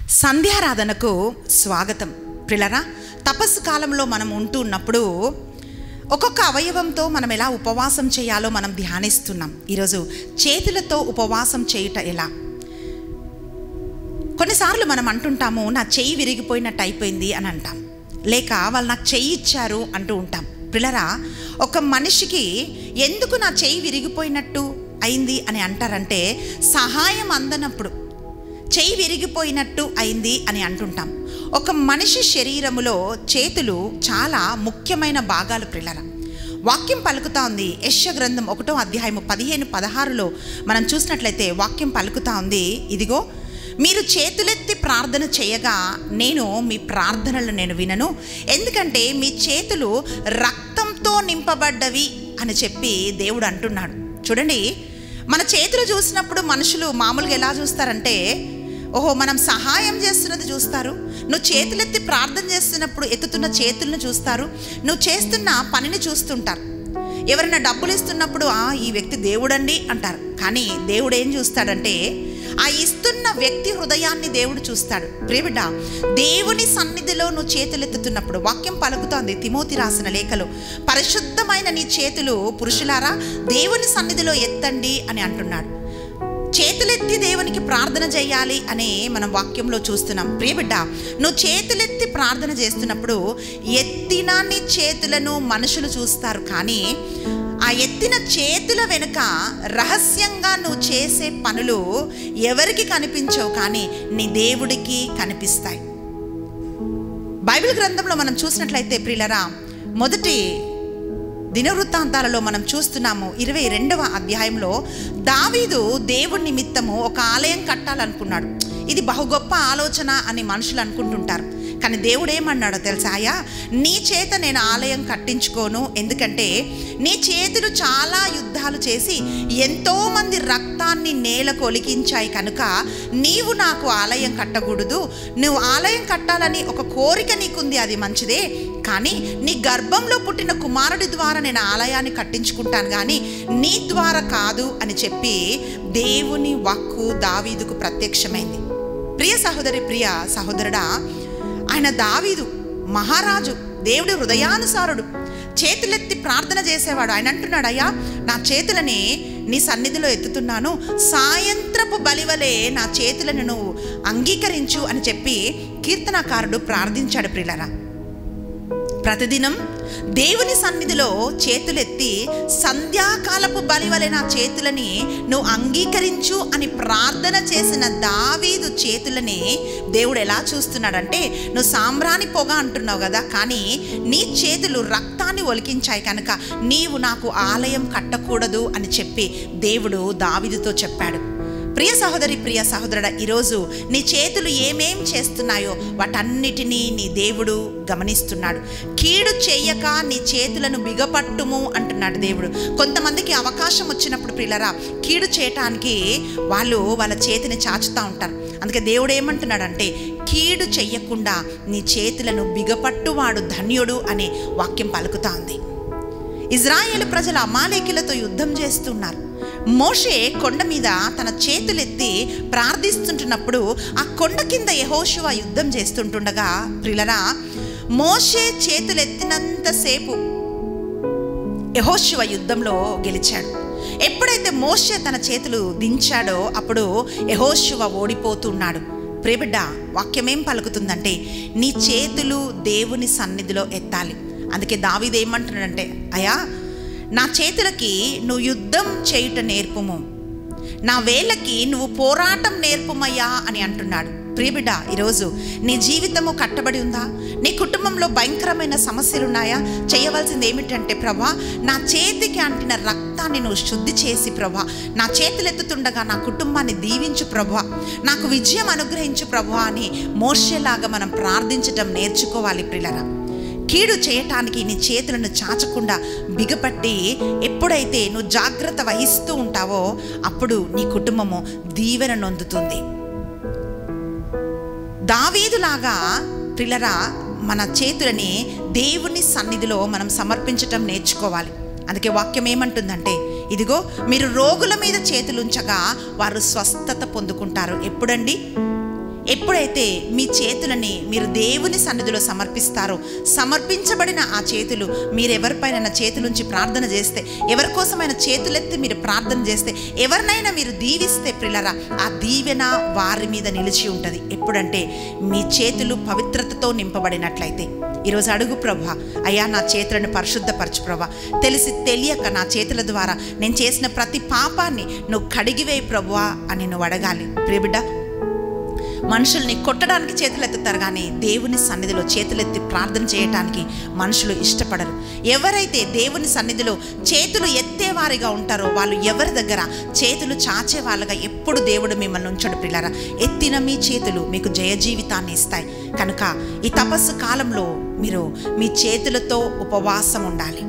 సంధ్యారాధనకు స్వాగతం ప్రిలరా తపస్సు కాలంలో మనం ఉంటూ ఉన్నప్పుడు ఒక్కొక్క అవయవంతో మనం ఎలా ఉపవాసం చేయాలో మనం ధ్యానిస్తున్నాం ఈరోజు చేతులతో ఉపవాసం చేయుట ఎలా కొన్నిసార్లు మనం అంటుంటాము నా చెయ్యి విరిగిపోయినట్టు అయిపోయింది అని అంటాం లేక వాళ్ళు నాకు చెయ్యి ఇచ్చారు అంటూ ఉంటాం పిల్లరా ఒక మనిషికి ఎందుకు నా చెయ్యి విరిగిపోయినట్టు అయింది అని అంటారంటే సహాయం అందనప్పుడు చెయ్యి విరిగిపోయినట్టు అయింది అని అంటుంటాం ఒక మనిషి శరీరములో చేతులు చాలా ముఖ్యమైన భాగాలు ప్రిల్లర వాక్యం పలుకుతా ఉంది యశ్య గ్రంథం ఒకటో అధ్యాయము పదిహేను పదహారులో మనం చూసినట్లయితే వాక్యం పలుకుతా ఉంది ఇదిగో మీరు చేతులెత్తి ప్రార్థన చేయగా నేను మీ ప్రార్థనలు నేను వినను ఎందుకంటే మీ చేతులు రక్తంతో నింపబడ్డవి అని చెప్పి దేవుడు అంటున్నాడు చూడండి మన చేతులు చూసినప్పుడు మనుషులు మామూలుగా ఎలా చూస్తారంటే ఓహో మనం సహాయం చేస్తున్నది చూస్తారు నువ్వు చేతులెత్తి ప్రార్థన చేస్తున్నప్పుడు ఎత్తుతున్న చేతులను చూస్తారు నువ్వు చేస్తున్న పనిని చూస్తుంటారు ఎవరైనా డబ్బులు ఇస్తున్నప్పుడు ఆ ఈ వ్యక్తి దేవుడండి అంటారు కానీ దేవుడు ఏం చూస్తాడంటే ఆ ఇస్తున్న వ్యక్తి హృదయాన్ని దేవుడు చూస్తాడు ప్రేమిడ దేవుని సన్నిధిలో నువ్వు చేతులెత్తుతున్నప్పుడు వాక్యం పలుకుతోంది తిమోతి రాసిన లేఖలు పరిశుద్ధమైన నీ చేతులు పురుషులారా దేవుని సన్నిధిలో ఎత్తండి అని అంటున్నాడు చేతులెత్తి దేవునికి ప్రార్థన చేయాలి అని మనం వాక్యంలో చూస్తున్నాం ప్రియబిడ్డ నువ్వు చేతులెత్తి ప్రార్థన చేస్తున్నప్పుడు ఎత్తిన నీ చేతులను మనుషులు చూస్తారు కానీ ఆ ఎత్తిన చేతుల వెనుక రహస్యంగా నువ్వు చేసే పనులు ఎవరికి కనిపించవు కానీ నీ దేవుడికి కనిపిస్తాయి బైబిల్ గ్రంథంలో మనం చూసినట్లయితే ప్రియులరా మొదటి దినవృత్తాంతాలలో మనం చూస్తున్నాము ఇరవై రెండవ అధ్యాయంలో దావీదు దేవుడి నిమిత్తము ఒక ఆలయం కట్టాలనుకున్నాడు ఇది బహు గొప్ప ఆలోచన అని మనుషులు అనుకుంటుంటారు కానీ దేవుడు ఏమన్నాడో తెలుసా అయ్యా నీ చేత నేను ఆలయం కట్టించుకోను ఎందుకంటే నీ చేతులు చాలా యుద్ధాలు చేసి ఎంతోమంది రక్తాన్ని నేలకు ఒలికించాయి కనుక నీవు నాకు ఆలయం కట్టకూడదు నువ్వు ఆలయం కట్టాలని ఒక కోరిక నీకుంది అది మంచిదే కానీ నీ గర్భంలో పుట్టిన కుమారుడి ద్వారా నేను ఆలయాన్ని కట్టించుకుంటాను కానీ నీ ద్వారా కాదు అని చెప్పి దేవుని వాక్కు దావీదుకు ప్రత్యక్షమైంది ప్రియ సహోదరి ప్రియ సహోదరుడా ఆయన దావీదు మహారాజు దేవుడి హృదయానుసారుడు చేతులెత్తి ప్రార్థన చేసేవాడు ఆయన అంటున్నాడు అయ్యా నా చేతులని నీ సన్నిధిలో ఎత్తుతున్నాను సాయంత్రపు బలివలే నా చేతులను నువ్వు అంగీకరించు అని చెప్పి కీర్తనకారుడు ప్రార్థించాడు ప్రిలరా ప్రతిదినం దేవుని సన్నిధిలో చేతులెత్తి సంధ్యాకాలపు బలివలె నా చేతులని నువ్వు అంగీకరించు అని ప్రార్థన చేసిన దావీదు చేతులని దేవుడు ఎలా చూస్తున్నాడంటే నువ్వు సాంబ్రాణి పొగ అంటున్నావు కదా కానీ నీ చేతులు రక్తాన్ని ఒలికించాయి కనుక నీవు నాకు ఆలయం కట్టకూడదు అని చెప్పి దేవుడు దావీదుతో చెప్పాడు ప్రియ సహోదరి ప్రియ సహోదరుడ ఈరోజు నీ చేతులు ఏమేం చేస్తున్నాయో వాటన్నిటినీ నీ దేవుడు గమనిస్తున్నాడు కీడు చెయ్యక నీ చేతులను బిగపట్టుము అంటున్నాడు దేవుడు కొంతమందికి అవకాశం వచ్చినప్పుడు పిల్లరా కీడు చేయటానికి వాళ్ళు వాళ్ళ చేతిని చాచుతూ ఉంటారు అందుకే దేవుడు ఏమంటున్నాడంటే కీడు చెయ్యకుండా నీ చేతులను బిగపట్టువాడు ధన్యుడు అనే వాక్యం పలుకుతా ఉంది ఇజ్రాయేల్ ప్రజలు అమాలేకులతో యుద్ధం చేస్తున్నారు మోషే కొండ మీద తన చేతులెత్తి ప్రార్థిస్తుంటున్నప్పుడు ఆ కొండ కింద యహోశువ యుద్ధం చేస్తుంటుండగా ప్రిలరా మోషే చేతులెత్తినంతసేపు యహోశివ యుద్ధంలో గెలిచాడు ఎప్పుడైతే మోషే తన చేతులు దించాడో అప్పుడు యహోశివ ఓడిపోతున్నాడు ప్రేబిడ్డ వాక్యమేం పలుకుతుందంటే నీ చేతులు దేవుని సన్నిధిలో ఎత్తాలి అందుకే దావిదేమంటున్నాడంటే అయా నా చేతులకి నువ్వు యుద్ధం చేయుట నేర్పుము నా వేళ్ళకి నువ్వు పోరాటం నేర్పుమయ్యా అని అంటున్నాడు ప్రియబిడ్డ ఈరోజు నీ జీవితము కట్టబడి ఉందా నీ కుటుంబంలో భయంకరమైన సమస్యలు ఉన్నాయా చేయవలసింది ఏమిటంటే ప్రభా నా చేతికి అంటిన రక్తాన్ని నువ్వు శుద్ధి చేసి ప్రభా నా చేతులెత్తుతుండగా నా కుటుంబాన్ని దీవించు ప్రభా నాకు విజయం అనుగ్రహించు ప్రభా అని మోర్షేలాగా మనం ప్రార్థించటం నేర్చుకోవాలి ప్రిలరా కీడు చేయటానికి నీ చేతులను చాచకుండా బిగపట్టి ఎప్పుడైతే నువ్వు జాగ్రత్త వహిస్తూ ఉంటావో అప్పుడు నీ కుటుంబము దీవెన నొందుతుంది దావీదులాగా పిల్లరా మన చేతులని దేవుని సన్నిధిలో మనం సమర్పించటం నేర్చుకోవాలి అందుకే వాక్యం ఏమంటుందంటే ఇదిగో మీరు రోగుల మీద చేతులుంచగా వారు స్వస్థత పొందుకుంటారు ఎప్పుడండి ఎప్పుడైతే మీ చేతులని మీరు దేవుని సన్నిధిలో సమర్పిస్తారో సమర్పించబడిన ఆ చేతులు మీరు ఎవరిపైన చేతులుంచి ప్రార్థన చేస్తే ఎవరి కోసమైన చేతులెత్తి మీరు ప్రార్థన చేస్తే ఎవరినైనా మీరు దీవిస్తే ప్రిలరా ఆ దీవెన వారి మీద నిలిచి ఉంటుంది ఎప్పుడంటే మీ చేతులు పవిత్రతతో నింపబడినట్లయితే ఈరోజు అడుగు ప్రభా అయ్యా నా చేతులను పరిశుద్ధపరచు ప్రభా తెలిసి తెలియక నా చేతుల ద్వారా నేను చేసిన ప్రతి పాపాన్ని నువ్వు కడిగివేయి ప్రభువా అని నువ్వు అడగాలి ప్రియబిడ్డ మనుషుల్ని కొట్టడానికి చేతులెత్తుతారు కానీ దేవుని సన్నిధిలో చేతులెత్తి ప్రార్థన చేయటానికి మనుషులు ఇష్టపడరు ఎవరైతే దేవుని సన్నిధిలో చేతులు ఎత్తేవారిగా ఉంటారో వాళ్ళు ఎవరి దగ్గర చేతులు చాచే వాళ్ళగా ఎప్పుడు దేవుడు మిమ్మల్ని ఉంచడు పిల్లరా ఎత్తిన మీ చేతులు మీకు జయ జీవితాన్ని ఇస్తాయి కనుక ఈ తపస్సు కాలంలో మీరు మీ చేతులతో ఉపవాసం ఉండాలి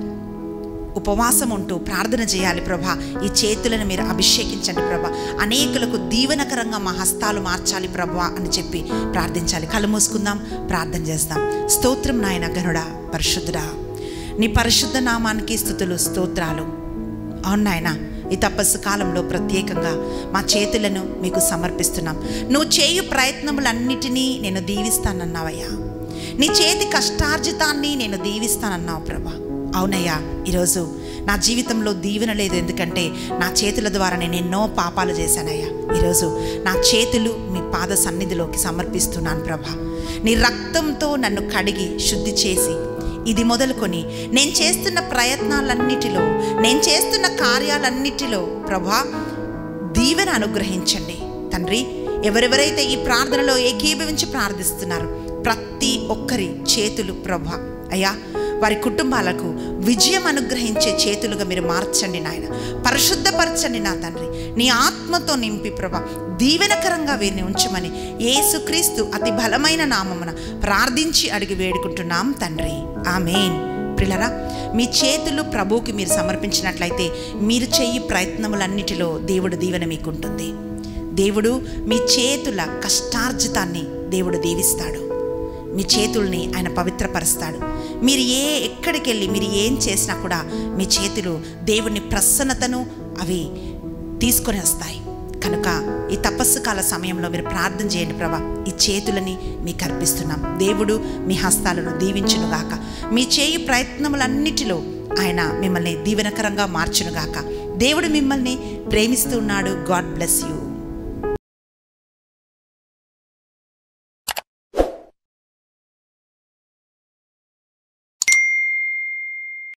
ఉపవాసం ఉంటూ ప్రార్థన చేయాలి ప్రభా ఈ చేతులను మీరు అభిషేకించండి ప్రభా అనేకులకు దీవెనకరంగా మా హస్తాలు మార్చాలి ప్రభా అని చెప్పి ప్రార్థించాలి కళ్ళు మూసుకుందాం ప్రార్థన చేద్దాం స్తోత్రం నాయన గనుడా పరిశుద్ధుడా నీ పరిశుద్ధ నామానికి స్థుతులు స్తోత్రాలు అవును నాయన ఈ తపస్సు కాలంలో ప్రత్యేకంగా మా చేతులను మీకు సమర్పిస్తున్నాం నువ్వు చేయు ప్రయత్నములన్నిటినీ నేను దీవిస్తానన్నావయ్యా నీ చేతి కష్టార్జితాన్ని నేను దీవిస్తానన్నావు ప్రభా అవునయ్యా ఈరోజు నా జీవితంలో దీవెన లేదు ఎందుకంటే నా చేతుల ద్వారా నేను ఎన్నో పాపాలు చేశానయ్యా ఈరోజు నా చేతులు మీ పాద సన్నిధిలోకి సమర్పిస్తున్నాను ప్రభా నీ రక్తంతో నన్ను కడిగి శుద్ధి చేసి ఇది మొదలుకొని నేను చేస్తున్న ప్రయత్నాలన్నిటిలో నేను చేస్తున్న కార్యాలన్నిటిలో ప్రభా దీవెన అనుగ్రహించండి తండ్రి ఎవరెవరైతే ఈ ప్రార్థనలో ఏకీభవించి ప్రార్థిస్తున్నారు ప్రతి ఒక్కరి చేతులు ప్రభా అయ్యా వారి కుటుంబాలకు విజయం అనుగ్రహించే చేతులుగా మీరు మార్చండి నాయన పరిశుద్ధపరచండి నా తండ్రి నీ ఆత్మతో నింపి ప్రభా దీవెనకరంగా వీరిని ఉంచమని యేసుక్రీస్తు అతి బలమైన నామమున ప్రార్థించి అడిగి వేడుకుంటున్నాం తండ్రి ఆమెన్ ప్రిలరా మీ చేతులు ప్రభువుకి మీరు సమర్పించినట్లయితే మీరు చెయ్యి ప్రయత్నములన్నిటిలో దేవుడు దీవెన మీకుంటుంది దేవుడు మీ చేతుల కష్టార్జితాన్ని దేవుడు దీవిస్తాడు మీ చేతుల్ని ఆయన పవిత్రపరుస్తాడు మీరు ఏ ఎక్కడికి వెళ్ళి మీరు ఏం చేసినా కూడా మీ చేతులు దేవుని ప్రసన్నతను అవి తీసుకొని వస్తాయి కనుక ఈ తపస్సు కాల సమయంలో మీరు ప్రార్థన చేయండి ప్రభా ఈ చేతులని మీకు అర్పిస్తున్నాం దేవుడు మీ హస్తాలను దీవించునుగాక మీ చేయి ప్రయత్నములన్నిటిలో ఆయన మిమ్మల్ని దీవెనకరంగా మార్చునుగాక దేవుడు మిమ్మల్ని ప్రేమిస్తున్నాడు గాడ్ బ్లెస్ యూ